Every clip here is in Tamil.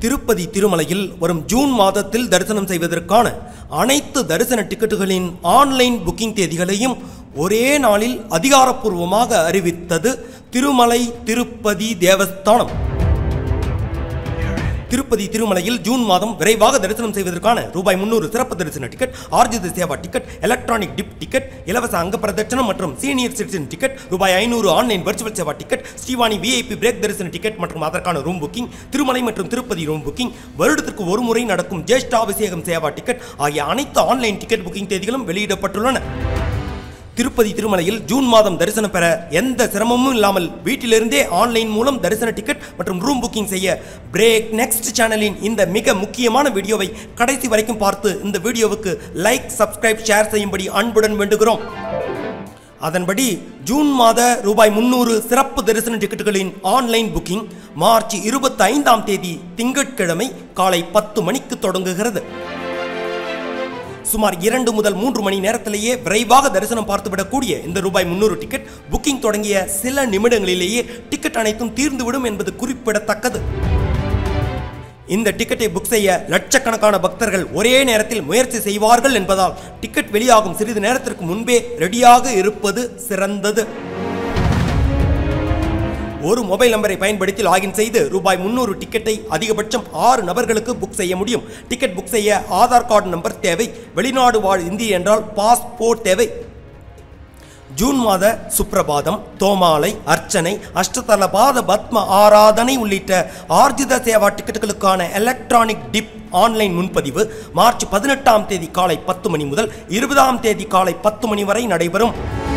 திருப்பதி திருமலையில் வரும் ஜூன் மாதத்தில் தரிசனம் செய்வதற்கான அனைத்து தரிசன டிக்கெட்டுகளின் ஆன்லைன் புக்கிங் தேதிகளையும் ஒரே நாளில் அதிகாரப்பூர்வமாக அறிவித்தது திருமலை திருப்பதி தேவஸ்தானம் திருப்பதி திருமலையில் ஜூன் மாதம் விரைவாக தரிசனம் செய்வதற்கான ரூபாய் முன்னூறு சிறப்பு தரிசன டிக்கெட் ஆர்ஜித சேவா டிக்கெட் எலக்ட்ரானிக் டிப் டிக்கெட் இலவச அங்க பிரதட்சணம் மற்றும் சீனியர் சிட்டிசன் டிக்கெட் ரூபாய் ஐநூறு ஆன்லைன் வர்ச்சுவல் சேவா டிக்கெட் ஸ்ரீவாணி விஐபி பிரேக் தரிசன டிக்கெட் மற்றும் அதற்கான ரூம் புக்கிங் திருமலை மற்றும் திருப்பதி ரூம் புக்கிங் வருடத்திற்கு ஒரு முறை நடக்கும் ஜேஷ்டாபிஷேகம் சேவா டிக்கெட் ஆகிய அனைத்து ஆன்லைன் டிக்கெட் புக்கிங் தேதிகளும் வெளியிடப்பட்டுள்ளன திருப்பதி திருமலையில் ஜூன் மாதம் தரிசனம் பெற எந்த சிரமமும் இல்லாமல் வீட்டிலிருந்தே ஆன்லைன் மூலம் தரிசன டிக்கெட் மற்றும் ரூம் புக்கிங் செய்ய பிரேக் நெக்ஸ்ட் சேனலின் இந்த மிக முக்கியமான வீடியோவை கடைசி வரைக்கும் பார்த்து இந்த வீடியோவுக்கு லைக் சப்ஸ்கிரைப் ஷேர் செய்யும்படி அன்புடன் வேண்டுகிறோம் அதன்படி ஜூன் மாத ரூபாய் முன்னூறு சிறப்பு தரிசன டிக்கெட்டுகளின் ஆன்லைன் புக்கிங் மார்ச் இருபத்தி ஐந்தாம் தேதி திங்கட்கிழமை காலை பத்து மணிக்கு தொடங்குகிறது சுமார் இரண்டு முதல் மூன்று மணி நேரத்திலேயே விரைவாக தரிசனம் பார்த்துவிடக்கூடிய இந்த ரூபாய் முன்னூறு டிக்கெட் புக்கிங் தொடங்கிய சில நிமிடங்களிலேயே டிக்கெட் அனைத்தும் தீர்ந்துவிடும் என்பது குறிப்பிடத்தக்கது இந்த டிக்கெட்டை புக் செய்ய லட்சக்கணக்கான பக்தர்கள் ஒரே நேரத்தில் முயற்சி செய்வார்கள் என்பதால் டிக்கெட் வெளியாகும் சிறிது நேரத்திற்கு முன்பே ரெடியாக இருப்பது சிறந்தது ஒரு மொபைல் நம்பரை பயன்படுத்தி லாகின் செய்து ரூபாய் முன்னூறு டிக்கெட்டை அதிகபட்சம் ஆறு நபர்களுக்கு புக் செய்ய முடியும் டிக்கெட் புக் செய்ய ஆதார் கார்டு நம்பர் தேவை வெளிநாடு வாழ் இந்திய என்றால் பாஸ்போர்ட் தேவை ஜூன் மாத சுப்ரபாதம் தோமாலை அர்ச்சனை அஷ்டதலபாத பத்ம ஆராதனை உள்ளிட்ட ஆர்ஜித சேவா டிக்கெட்டுகளுக்கான எலக்ட்ரானிக் டிப் ஆன்லைன் முன்பதிவு மார்ச் பதினெட்டாம் தேதி காலை பத்து மணி முதல் இருபதாம் தேதி காலை பத்து மணி வரை நடைபெறும்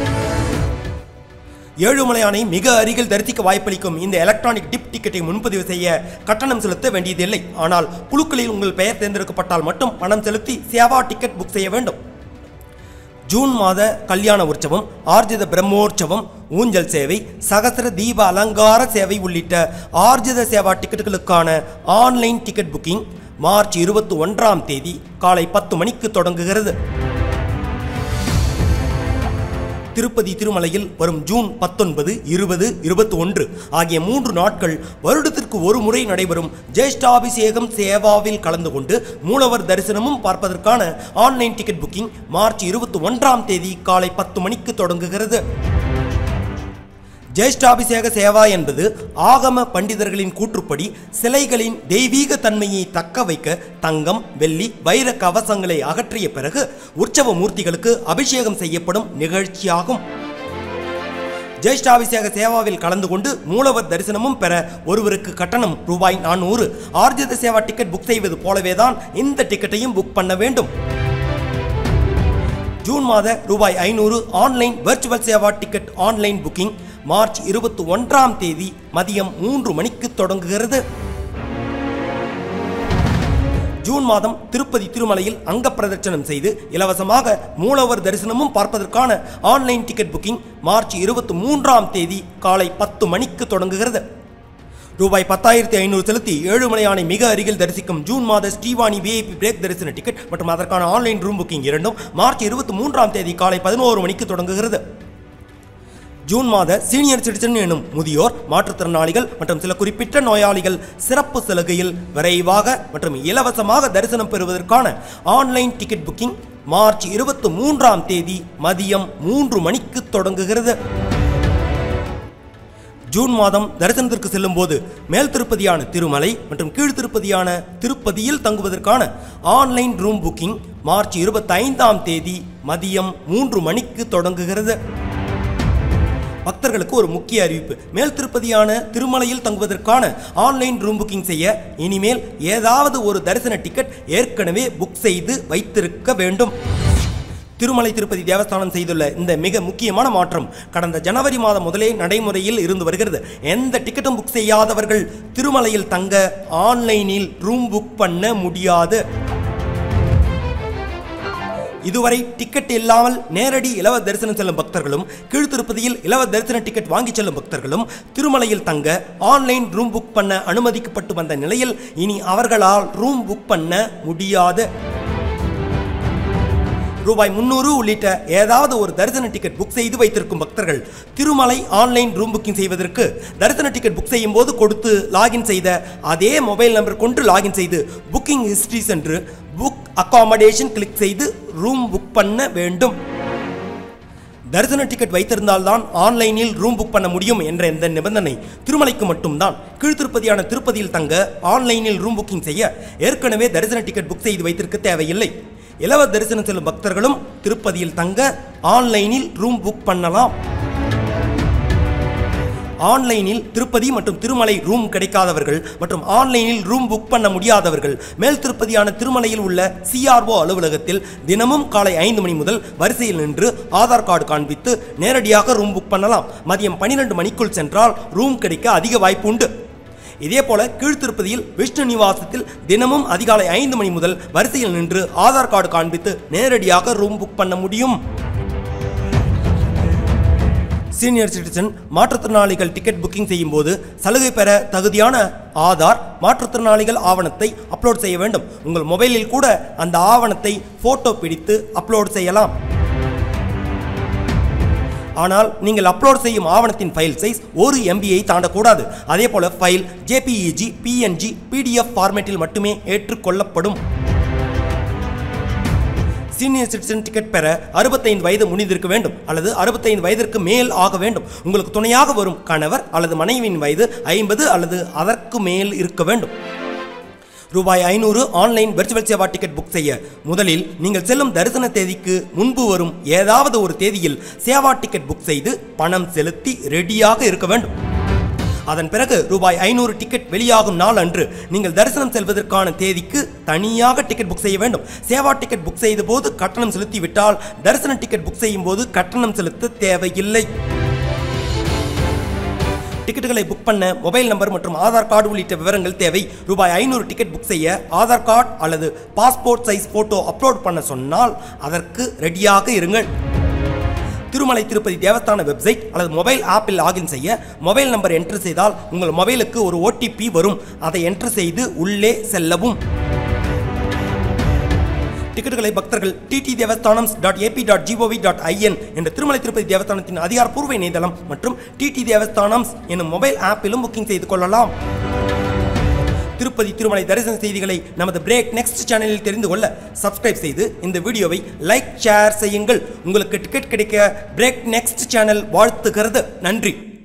ஏழுமலையானை மிக அருகில் தரிசிக்க வாய்ப்பளிக்கும் இந்த எலக்ட்ரானிக் டிப் டிக்கெட்டை முன்பதிவு செய்ய கட்டணம் செலுத்த வேண்டியதில்லை ஆனால் குழுக்களில் உங்கள் பெயர் தேர்ந்தெடுக்கப்பட்டால் மட்டும் பணம் செலுத்தி சேவா டிக்கெட் புக் செய்ய வேண்டும் ஜூன் மாத கல்யாண உற்சவம் ஆர்ஜித பிரம்மோற்சவம் ஊஞ்சல் சேவை சகசர தீப அலங்கார சேவை உள்ளிட்ட ஆர்ஜித சேவா டிக்கெட்டுகளுக்கான ஆன்லைன் டிக்கெட் புக்கிங் மார்ச் இருபத்தி ஒன்றாம் தேதி காலை பத்து மணிக்கு தொடங்குகிறது திருப்பதி திருமலையில் வரும் ஜூன் பத்தொன்பது இருபது இருபத்தி ஒன்று ஆகிய மூன்று நாட்கள் வருடத்திற்கு ஒரு முறை நடைபெறும் ஜேஷ்டாபிஷேகம் சேவாவில் கலந்து கொண்டு மூலவர் தரிசனமும் பார்ப்பதற்கான ஆன்லைன் டிக்கெட் புக்கிங் மார்ச் இருபத்தி ஒன்றாம் தேதி காலை பத்து மணிக்கு தொடங்குகிறது ஜேஷ்டாபிஷேக சேவா என்பது ஆகம பண்டிதர்களின் கூற்றுப்படி சிலைகளின் தெய்வீக தன்மையை தக்க வைக்க தங்கம் வெள்ளி வைர கவசங்களை அகற்றிய பிறகு உற்சவ மூர்த்திகளுக்கு அபிஷேகம் செய்யப்படும் நிகழ்ச்சியாகும் ஜேஷ்டாபிஷேக சேவாவில் கலந்து கொண்டு மூலவர் தரிசனமும் பெற ஒருவருக்கு கட்டணம் ரூபாய் நானூறு ஆர்ஜித சேவா டிக்கெட் புக் செய்வது போலவே தான் இந்த டிக்கெட்டையும் புக் பண்ண வேண்டும் ஜூன் மாத ரூபாய் ஐநூறு ஆன்லைன் வர்ச்சுவல் சேவா டிக்கெட் ஆன்லைன் புக்கிங் மார்ச் இருபத்தி ஒன்றாம் தேதி மதியம் மூன்று மணிக்கு தொடங்குகிறது ஜூன் மாதம் திருப்பதி திருமலையில் அங்க பிரதட்சணம் செய்து இலவசமாக மூலவர் தரிசனமும் பார்ப்பதற்கான ஆன்லைன் டிக்கெட் புக்கிங் மார்ச் இருபத்தி மூன்றாம் தேதி காலை பத்து மணிக்கு தொடங்குகிறது ரூபாய் பத்தாயிரத்தி ஐநூறு செலுத்தி ஏழுமலையானை மிக அருகில் தரிசிக்கும் ஜூன் மாத ஸ்ரீவாணி விஐபி பிரேக் தரிசன டிக்கெட் மற்றும் அதற்கான ஆன்லைன் ரூம் புக்கிங் இரண்டும் மார்ச் இருபத்தி மூன்றாம் தேதி காலை பதினோரு மணிக்கு தொடங்குகிறது ஜூன் மாத சீனியர் சிட்டிசன் எனும் முதியோர் மாற்றுத்திறனாளிகள் மற்றும் சில குறிப்பிட்ட நோயாளிகள் சிறப்பு சலுகையில் விரைவாக மற்றும் இலவசமாக தரிசனம் பெறுவதற்கான ஆன்லைன் டிக்கெட் புக்கிங் மார்ச் இருபத்தி மூன்றாம் தேதி மதியம் மூன்று மணிக்கு தொடங்குகிறது ஜூன் மாதம் தரிசனத்திற்கு செல்லும் போது மேல் திருப்பதியான திருமலை மற்றும் கீழ் திருப்பதியான திருப்பதியில் தங்குவதற்கான ஆன்லைன் ரூம் புக்கிங் மார்ச் இருபத்தைந்தாம் தேதி மதியம் மூன்று மணிக்கு தொடங்குகிறது பக்தர்களுக்கு ஒரு முக்கிய அறிவிப்பு மேல் திருப்பதியான திருமலையில் தங்குவதற்கான ஆன்லைன் ரூம் புக்கிங் செய்ய இனிமேல் ஏதாவது ஒரு தரிசன டிக்கெட் ஏற்கனவே புக் செய்து வைத்திருக்க வேண்டும் திருமலை திருப்பதி தேவஸ்தானம் செய்துள்ள இந்த மிக முக்கியமான மாற்றம் கடந்த ஜனவரி மாதம் முதலே நடைமுறையில் இருந்து வருகிறது எந்த டிக்கெட்டும் புக் செய்யாதவர்கள் திருமலையில் தங்க ஆன்லைனில் ரூம் புக் பண்ண முடியாது இதுவரை டிக்கெட் இல்லாமல் நேரடி இலவ தரிசனம் செல்லும் பக்தர்களும் கீழ் திருப்பதியில் இலவ தரிசன டிக்கெட் வாங்கி செல்லும் பக்தர்களும் திருமலையில் தங்க ஆன்லைன் ரூம் புக் பண்ண அனுமதிக்கப்பட்டு வந்த நிலையில் இனி அவர்களால் ரூம் புக் பண்ண முடியாது ரூபாய் முன்னூறு உள்ளிட்ட ஏதாவது ஒரு தரிசன டிக்கெட் புக் செய்து வைத்திருக்கும் பக்தர்கள் திருமலை ஆன்லைன் ரூம் புக்கிங் செய்வதற்கு தரிசன டிக்கெட் புக் செய்யும் போது கொடுத்து லாகின் செய்த அதே மொபைல் நம்பர் கொண்டு லாகின் செய்து புக்கிங் ஹிஸ்டரி சென்று புக் அகாமடேஷன் கிளிக் செய்து ரூம் புக் பண்ண வேண்டும் தரிசன டிக்கெட் வைத்திருந்தால்தான் ஆன்லைனில் ரூம் புக் பண்ண முடியும் என்ற இந்த நிபந்தனை திருமலைக்கு மட்டும்தான் கீழ்த்திருப்பதியான திருப்பதியில் தங்க ஆன்லைனில் ரூம் புக்கிங் செய்ய ஏற்கனவே தரிசன டிக்கெட் புக் செய்து வைத்திருக்க தேவையில்லை இலவ தரிசனம் செல்லும் பக்தர்களும் திருப்பதியில் தங்க ஆன்லைனில் ரூம் புக் பண்ணலாம் ஆன்லைனில் திருப்பதி மற்றும் திருமலை ரூம் கிடைக்காதவர்கள் மற்றும் ஆன்லைனில் ரூம் புக் பண்ண முடியாதவர்கள் மேல் திருப்பதியான திருமலையில் உள்ள சிஆர்ஓ அலுவலகத்தில் தினமும் காலை ஐந்து மணி முதல் வரிசையில் நின்று ஆதார் கார்டு காண்பித்து நேரடியாக ரூம் புக் பண்ணலாம் மதியம் பன்னிரண்டு மணிக்குள் சென்றால் ரூம் கிடைக்க அதிக வாய்ப்பு உண்டு இதேபோல கீழ்த்திருப்பதியில் விஷ்ணு நிவாசத்தில் தினமும் அதிகாலை ஐந்து மணி முதல் வரிசையில் நின்று ஆதார் கார்டு காண்பித்து நேரடியாக ரூம் புக் பண்ண முடியும் சீனியர் சிட்டிசன் மாற்றுத்திறனாளிகள் டிக்கெட் புக்கிங் செய்யும் போது சலுகை பெற தகுதியான ஆதார் மாற்றுத்திறனாளிகள் ஆவணத்தை அப்லோட் செய்ய வேண்டும் உங்கள் மொபைலில் கூட அந்த ஆவணத்தை போட்டோ பிடித்து அப்லோட் செய்யலாம் ஆனால் நீங்கள் அப்லோட் செய்யும் ஆவணத்தின் ஃபைல் சைஸ் ஒரு எம்பியை தாண்டக்கூடாது அதே போல ஃபைல் ஜேபிஇஜி பிஎன்ஜி பிடிஎஃப் ஃபார்மேட்டில் மட்டுமே ஏற்றுக்கொள்ளப்படும் சீனியர் சிட்டிசன் டிக்கெட் பெற அறுபத்தைந்து வயது முடிந்திருக்க வேண்டும் அல்லது அறுபத்தைந்து வயதிற்கு மேல் ஆக வேண்டும் உங்களுக்கு துணையாக வரும் கணவர் அல்லது மனைவியின் வயது ஐம்பது அல்லது அதற்கு மேல் இருக்க வேண்டும் ரூபாய் ஐநூறு ஆன்லைன் வெர்ச்சுவல் சேவா டிக்கெட் புக் செய்ய முதலில் நீங்கள் செல்லும் தரிசன தேதிக்கு முன்பு வரும் ஏதாவது ஒரு தேதியில் சேவா டிக்கெட் புக் செய்து பணம் செலுத்தி ரெடியாக இருக்க வேண்டும் அதன் பிறகு ரூபாய் ஐநூறு டிக்கெட் வெளியாகும் நாள் அன்று நீங்கள் தரிசனம் செல்வதற்கான தேதிக்கு தனியாக டிக்கெட் புக் செய்ய வேண்டும் சேவா டிக்கெட் புக் செய்த போது கட்டணம் செலுத்திவிட்டால் தரிசன டிக்கெட் புக் செய்யும் போது கட்டணம் செலுத்த தேவையில்லை டிக்கெட்டுகளை புக் பண்ண மொபைல் நம்பர் மற்றும் ஆதார் கார்டு உள்ளிட்ட விவரங்கள் தேவை ரூபாய் ஐநூறு டிக்கெட் புக் செய்ய ஆதார் கார்டு அல்லது பாஸ்போர்ட் சைஸ் போட்டோ அப்லோட் பண்ண சொன்னால் அதற்கு ரெடியாக இருங்கள் திருமலை திருப்பதி தேவஸ்தான வெப்சைட் அல்லது மொபைல் ஆப்பில் லாகின் செய்ய மொபைல் நம்பர் என்டர் செய்தால் உங்கள் மொபைலுக்கு ஒரு ஓடிபி வரும் அதை என்டர் செய்து உள்ளே செல்லவும் டிக்கெட்டுகளை பக்தர்கள் TT Devasthanam dot AP dot GOV dot IN என்ற திருமலை திருப்பதி தேவஸ்தானத்தின் அதிகாரப்பூர்வ இணையதளம் மற்றும் டிடி தேவஸ்தானம் எனும் மொபைல் ஆப்பிலும் புக்கிங் செய்து கொள்ளலாம் திருப்பதி திருமலை தரிசன செய்திகளை நமது பிரேக் நெக்ஸ்ட் சேனலில் தெரிந்து கொள்ள சப்ஸ்கிரைப் செய்து இந்த வீடியோவை லைக் ஷேர் செய்யுங்கள் உங்களுக்கு டிக்கெட் கிடைக்க பிரேக் நெக்ஸ்ட் சேனல் வாழ்த்துகிறது நன்றி